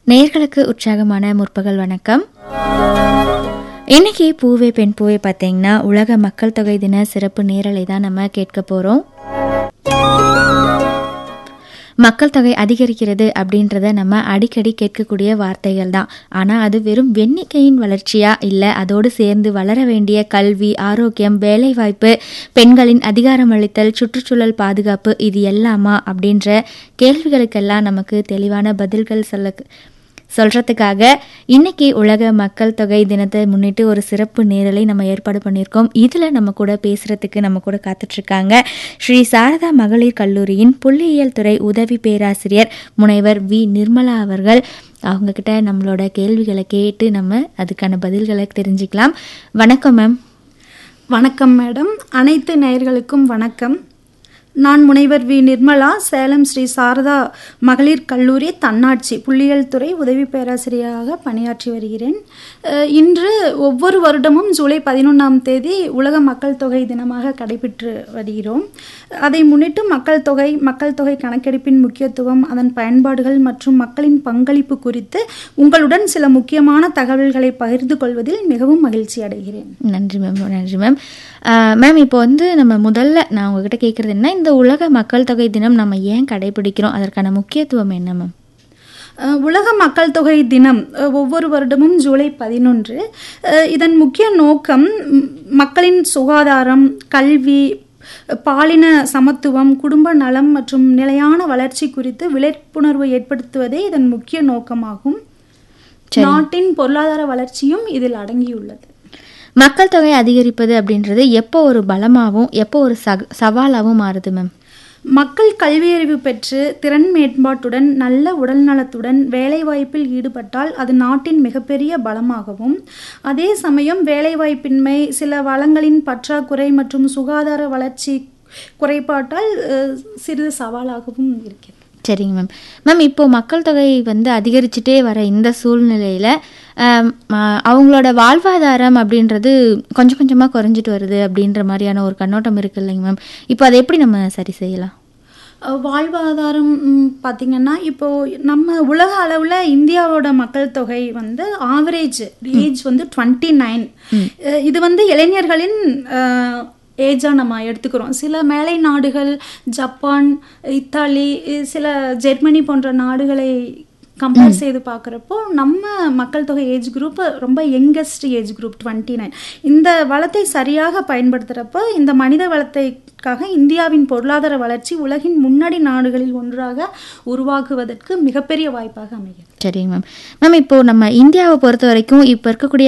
நேர்களுக்கு உற்சாகமான முற்பகல் வணக்கம் இன்னைக்கு பூவே பெண் பூவே பார்த்தீங்கன்னா உலக மக்கள் தொகை தின சிறப்பு நேரலை தான் நம்ம கேட்க போகிறோம் மக்கள் தொகை அதிகரிக்கிறது அப்படின்றத நம்ம அடிக்கடி கேட்கக்கூடிய வார்த்தைகள் தான் ஆனால் அது வெறும் எண்ணிக்கையின் வளர்ச்சியா இல்லை அதோடு சேர்ந்து வளர வேண்டிய கல்வி ஆரோக்கியம் வேலைவாய்ப்பு பெண்களின் அதிகாரமளித்தல் சுற்றுச்சூழல் பாதுகாப்பு இது எல்லாமா அப்படின்ற கேள்விகளுக்கெல்லாம் நமக்கு தெளிவான பதில்கள் சொல்ல சொல்கிறதுக்காக இன்னைக்கு உலக மக்கள் தொகை தினத்தை முன்னிட்டு ஒரு சிறப்பு நேரலை நம்ம ஏற்பாடு பண்ணியிருக்கோம் இதில் நம்ம கூட பேசுகிறதுக்கு நம்ம கூட காத்துட்ருக்காங்க ஸ்ரீ சாரதா மகளிர் கல்லூரியின் புள்ளியியல் துறை உதவி பேராசிரியர் முனைவர் வி நிர்மலா அவர்கள் அவங்கக்கிட்ட நம்மளோட கேள்விகளை கேட்டு நம்ம அதுக்கான பதில்களை தெரிஞ்சுக்கலாம் வணக்கம் மேம் வணக்கம் மேடம் அனைத்து நேயர்களுக்கும் வணக்கம் நான் முனைவர் வி நிர்மலா சேலம் ஸ்ரீ சாரதா மகளிர் கல்லூரி தன்னாட்சி புள்ளியியல் துறை உதவி பேராசிரியராக பணியாற்றி வருகிறேன் அஹ், இன்று ஒவ்வொரு வருடமும் ஜூலை பதினொன்றாம் தேதி உலக மக்கள் தொகை தினமாக கடைபிற்று வருகிறோம் அதை முன்னிட்டு மக்கள் தொகை மக்கள் தொகை கணக்கெடுப்பின் முக்கியத்துவம் அதன் பயன்பாடுகள் மற்றும் மக்களின் பங்களிப்பு குறித்து உங்களுடன் சில முக்கியமான தகவல்களை பகிர்ந்து கொள்வதில் மிகவும் மகிழ்ச்சி அடைகிறேன் நன்றி மேம் நன்றி மேம் மேம் இப்போ வந்து நம்ம முதல்ல நான் உங்ககிட்ட கேட்குறது என்ன இந்த உலக மக்கள் தொகை தினம் நம்ம ஏன் கடைபிடிக்கிறோம் அதற்கான முக்கியத்துவம் என்ன மேம் அஹ் உலக மக்கள் தொகை தினம் அஹ் ஒவ்வொரு வருடமும் ஜூலை பதினொன்று அஹ் இதன் முக்கிய நோக்கம் ம், மக்களின் சுகாதாரம் கல்வி பாலின சமத்துவம் குடும்ப நலம் மற்றும் நிலையான வளர்ச்சி குறித்து விழிப்புணர்வு ஏற்படுத்துவதே இதன் முக்கிய நோக்கமாகும் நாட்டின் பொருளாதார வளர்ச்சியும் இதில் அடங்கியுள்ளது மக்கள் தொகை அதிகரிப்பது அப்படின்றது எப்போ ஒரு பலமாகவும் எப்போ ஒரு சக சவாலாகவும் மாறுது மேம் மக்கள் கல்வியறிவு பெற்று திறன் மேம்பாட்டுடன் நல்ல உடல்நலத்துடன் வேலைவாய்ப்பில் ஈடுபட்டால் அது நாட்டின் மிகப்பெரிய பலமாகவும் அதே சமயம் வேலைவாய்ப்பின்மை சில வளங்களின் பற்றாக்குறை மற்றும் சுகாதார வளர்ச்சி குறைபாட்டால் அஹ், சிறிது சவாலாகவும் இருக்கிறது சரிங்க மேம் மேம் இப்போ மக்கள் தொகை வந்து அதிகரிச்சுட்டே வர இந்த சூழ்நிலையில் அவங்களோட வாழ்வாதாரம் அப்படின்றது கொஞ்சம் கொஞ்சமாக குறைஞ்சிட்டு வருது அப்படின்ற மாதிரியான ஒரு கண்ணோட்டம் இருக்கு இல்லைங்க மேம் இப்போ அதை எப்படி நம்ம சரி செய்யலாம் அஹ், வாழ்வாதாரம் ம், பார்த்திங்கன்னா இப்போ நம்ம உலக அளவில் இந்தியாவோட மக்கள் தொகை வந்து ஆவரேஜ் ஏஜ் வந்து டுவெண்ட்டி நைன் இது வந்து இளைஞர்களின் ஏஜாக நம்ம எடுத்துக்கிறோம் சில மேலை நாடுகள் ஜப்பான் இத்தாலி இ- சில ஜெர்மனி போன்ற நாடுகளை கம்பேர் செய்து பார்க்குறப்போ நம்ம மக்கள் தொகை ஏஜ் குரூப் ரொம்ப youngest age group twenty nine இந்த வளத்தை சரியாக பயன்படுத்துகிறப்போ இந்த மனித வளத்தைக்காக இந்தியாவின் பொருளாதார வளர்ச்சி உலகின் முன்னணி நாடுகளில் ஒன்றாக உருவாக்குவதற்கு மிகப்பெரிய வாய்ப்பாக அமைகிறது சரிங்க மேம் மேம் இப்போ நம்ம இந்தியாவை பொறுத்த வரைக்கும் இப்போ இருக்கக்கூடிய